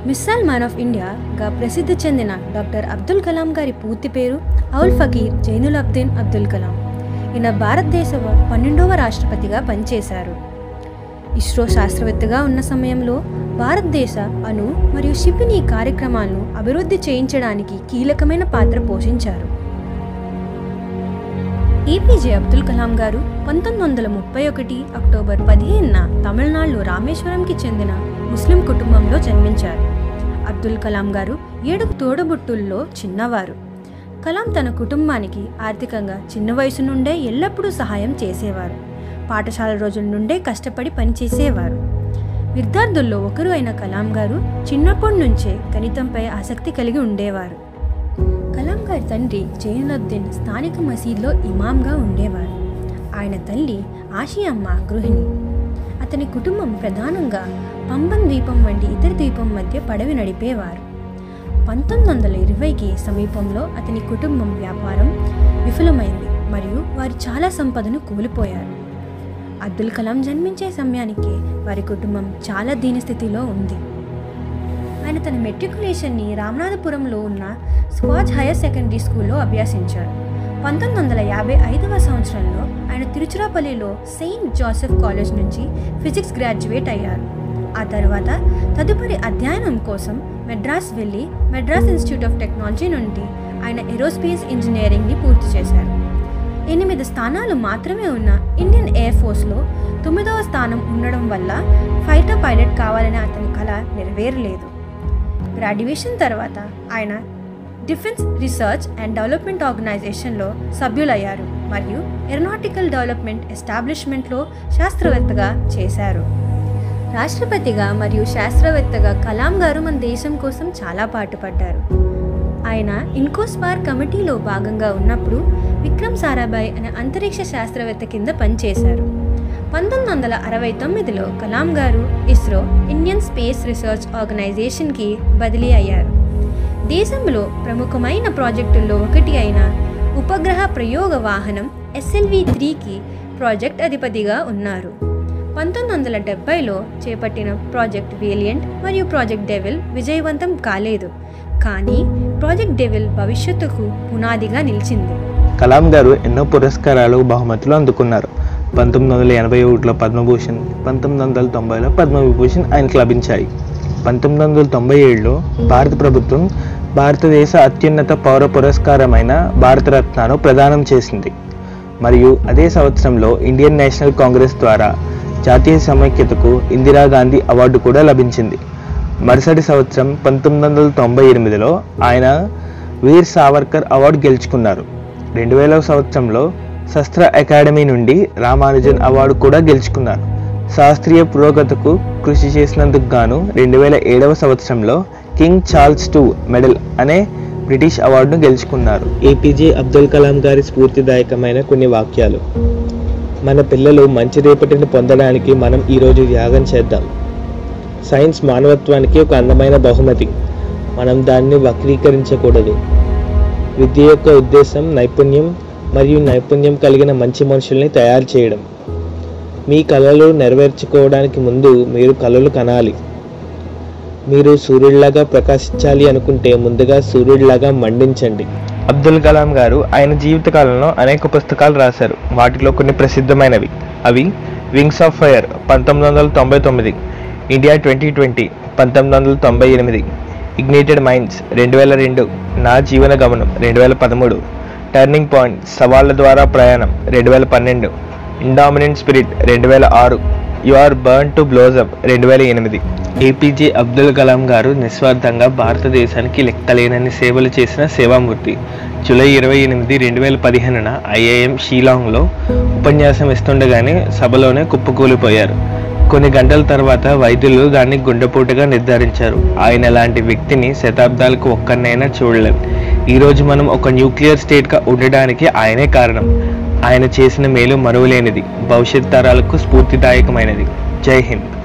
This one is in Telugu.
మిస్సైల్ మ్యాన్ ఆఫ్ ఇండియాగా ప్రసిద్ధి చెందిన డాక్టర్ అబ్దుల్ కలాం గారి పూర్తి పేరు అవుల్ ఫకీర్ జైనుల్ అబ్దీన్ అబ్దుల్ కలాం ఈయన భారతదేశ పన్నెండవ రాష్ట్రపతిగా పనిచేశారు ఇస్రో శాస్త్రవేత్తగా ఉన్న సమయంలో భారతదేశ అణు మరియు క్షిపణి కార్యక్రమాలను అభివృద్ధి చేయించడానికి కీలకమైన పాత్ర పోషించారు ఏపీజే అబ్దుల్ కలాం గారు పంతొమ్మిది వందల ముప్పై ఒకటి అక్టోబర్ పదిహేనున తమిళనాడులో రామేశ్వరంకి చెందిన ముస్లిం కుటుంబంలో జన్మించారు అబ్దుల్ కలాం గారు ఏడుగు తోడబుట్టుల్లో చిన్నవారు కలాం తన కుటుంబానికి ఆర్థికంగా చిన్న వయసు నుండే ఎల్లప్పుడూ సహాయం చేసేవారు పాఠశాల రోజుల నుండే కష్టపడి పనిచేసేవారు విద్యార్థుల్లో ఒకరు అయిన కలాం గారు చిన్నప్పటి నుంచే గణితంపై ఆసక్తి కలిగి ఉండేవారు కలాం గారి తండ్రి జైనులబ్దీన్ స్థానిక మసీద్లో ఇమాంగా ఉండేవారు ఆయన తల్లి ఆషియమ్మ గృహిణి అతని కుటుంబం ప్రధానంగా పంబన్ ద్వీపం వంటి ఇతర ద్వీపం మధ్య పడవి నడిపేవారు పంతొమ్మిది వందల ఇరవైకి సమీపంలో అతని కుటుంబం వ్యాపారం విఫలమైంది మరియు వారు చాలా సంపదను కోల్పోయారు అబ్దుల్ కలాం జన్మించే సమయానికి వారి కుటుంబం చాలా దీనస్థితిలో ఉంది ఆయన తన మెట్రికులేషన్ని రామనాథపురంలో ఉన్న స్క్వాచ్ హైయర్ సెకండరీ స్కూల్లో అభ్యసించారు పంతొమ్మిది వందల యాభై ఐదవ సంవత్సరంలో ఆయన తిరుచిరాపల్లిలో సెయింట్ జోసెఫ్ కాలేజ్ నుంచి ఫిజిక్స్ గ్రాడ్యుయేట్ అయ్యారు ఆ తర్వాత తదుపరి అధ్యయనం కోసం మెడ్రాస్ వెళ్ళి మెడ్రాస్ ఇన్స్టిట్యూట్ ఆఫ్ టెక్నాలజీ నుండి ఆయన ఏరోస్పేస్ ఇంజనీరింగ్ని పూర్తి చేశారు ఎనిమిది స్థానాలు మాత్రమే ఉన్న ఇండియన్ ఎయిర్ ఫోర్స్లో తొమ్మిదవ స్థానం ఉండడం వల్ల ఫైటర్ పైలట్ కావాలనే అతని కళ నెరవేరలేదు గ్రాడ్యుయేషన్ తర్వాత ఆయన డిఫెన్స్ రీసెర్చ్ అండ్ డెవలప్మెంట్ ఆర్గనైజేషన్లో సభ్యులయ్యారు మరియు ఏరోనాటికల్ డెవలప్మెంట్ ఎస్టాబ్లిష్మెంట్లో శాస్త్రవేత్తగా చేశారు రాష్ట్రపతిగా మరియు శాస్త్రవేత్తగా కలాం గారు మన దేశం కోసం చాలా పాటుపడ్డారు ఆయన ఇన్కోస్పార్ కమిటీలో భాగంగా ఉన్నప్పుడు విక్రమ్ సారాభాయ్ అనే అంతరిక్ష శాస్త్రవేత్త కింద పనిచేశారు పంతొమ్మిది వందల అరవై తొమ్మిదిలో Kalam garu ISRO Indian Space Research ఆర్గనైజేషన్కి బదిలీ అయ్యారు దేశంలో ప్రముఖమైన ప్రాజెక్టుల్లో ఒకటి అయిన ఉపగ్రహ ప్రయోగ వాహనం ఎస్ఎల్వి త్రీకి ప్రాజెక్ట్ అధిపతిగా ఉన్నారు పంతొమ్మిది వందల డెబ్బైలో చేపట్టిన ప్రాజెక్ట్ వేలియంట్ మరియు ప్రాజెక్ట్ డెవిల్ విజయవంతం కాలేదు కానీ ప్రాజెక్ట్ డెవిల్ భవిష్యత్తుకు పునాదిగా నిలిచింది కలాం గారు ఎన్నో పురస్కారాలు బహుమతులు అందుకున్నారు పంతొమ్మిది వందల ఎనభై ఒకటిలో పద్మభూషణ్ పంతొమ్మిది వందల తొంభైలో పద్మవిభూషణ్ ఆయనకు లభించాయి పంతొమ్మిది వందల తొంభై ఏడులో భారత ప్రభుత్వం భారతదేశ అత్యున్నత పౌర పురస్కారమైన భారతరత్నాను ప్రదానం చేసింది మరియు అదే సంవత్సరంలో ఇండియన్ నేషనల్ కాంగ్రెస్ ద్వారా జాతీయ సమైక్యతకు ఇందిరాగాంధీ అవార్డు కూడా లభించింది మరుసటి సంవత్సరం పంతొమ్మిది వందల తొంభై ఎనిమిదిలో ఆయన వీర్ సావర్కర్ అవార్డు గెలుచుకున్నారు రెండు వేల సంవత్సరంలో శస్త్ర అకాడమీ నుండి రామానుజన్ అవార్డు కూడా గెలుచుకున్నారు శాస్త్రీయ పురోగతికు కృషి చేసినందుకు గాను రెండు వేల ఏడవ సంవత్సరంలో కింగ్ చార్ల్స్ టూ మెడల్ అనే బ్రిటిష్ అవార్డును గెలుచుకున్నారు ఏపీజే అబ్దుల్ కలాం గారి స్ఫూర్తిదాయకమైన కొన్ని వాక్యాలు మన పిల్లలు మంచి రేపటిని పొందడానికి మనం ఈరోజు త్యాగం చేద్దాం సైన్స్ మానవత్వానికి ఒక అందమైన బహుమతి మనం దాన్ని వక్రీకరించకూడదు విద్య యొక్క ఉద్దేశం నైపుణ్యం మరియు నైపుణ్యం కలిగిన మంచి మనుషుల్ని తయారు చేయడం మీ కళలు నెరవేర్చుకోవడానికి ముందు మీరు కళలు కనాలి మీరు సూర్యుడిలాగా ప్రకాశించాలి అనుకుంటే ముందుగా సూర్యుడిలాగా మండించండి అబ్దుల్ కలాం గారు ఆయన జీవితకాలంలో అనేక పుస్తకాలు రాశారు వాటిలో కొన్ని ప్రసిద్ధమైనవి అవి వింగ్స్ ఆఫ్ ఫైర్ పంతొమ్మిది వందల తొంభై తొమ్మిది ఇండియా ట్వంటీ ట్వంటీ పంతొమ్మిది వందల తొంభై ఎనిమిది ఇగ్నేటెడ్ మైండ్స్ రెండు వేల రెండు నా జీవన గమనం రెండు వేల పదమూడు టర్నింగ్ పాయింట్ సవాళ్ళ ద్వారా ప్రయాణం రెండు వేల పన్నెండు ఇండామినెంట్ స్పిరిట్ రెండు వేల ఆరు you are born to blossom రెండు వేల ఎనిమిది ఏపీజే అబ్దుల్ కలాం గారు నిస్వార్థంగా భారతదేశానికి లెక్కలేనన్ని సేవలు చేసిన సేవామూర్తి జూలై ఇరవై ఎనిమిది రెండు వేల పదిహేనున ఐఐఎం షీలాంగ్లో ఉపన్యాసం ఇస్తుండగానే సభలోనే కుప్పకూలిపోయారు కొన్ని గంటల తర్వాత వైద్యులు దాన్ని గుండెపోటుగా నిర్ధారించారు ఆయన లాంటి వ్యక్తిని శతాబ్దాలకు ఒక్కరినైనా చూడలేం ఈరోజు మనం ఒక న్యూక్లియర్ స్టేట్గా ఉండడానికి ఆయనే కారణం ఆయన చేసిన మేలు మరువలేనిది భవిష్యత్ తరాలకు స్ఫూర్తిదాయకమైనది జై హింద్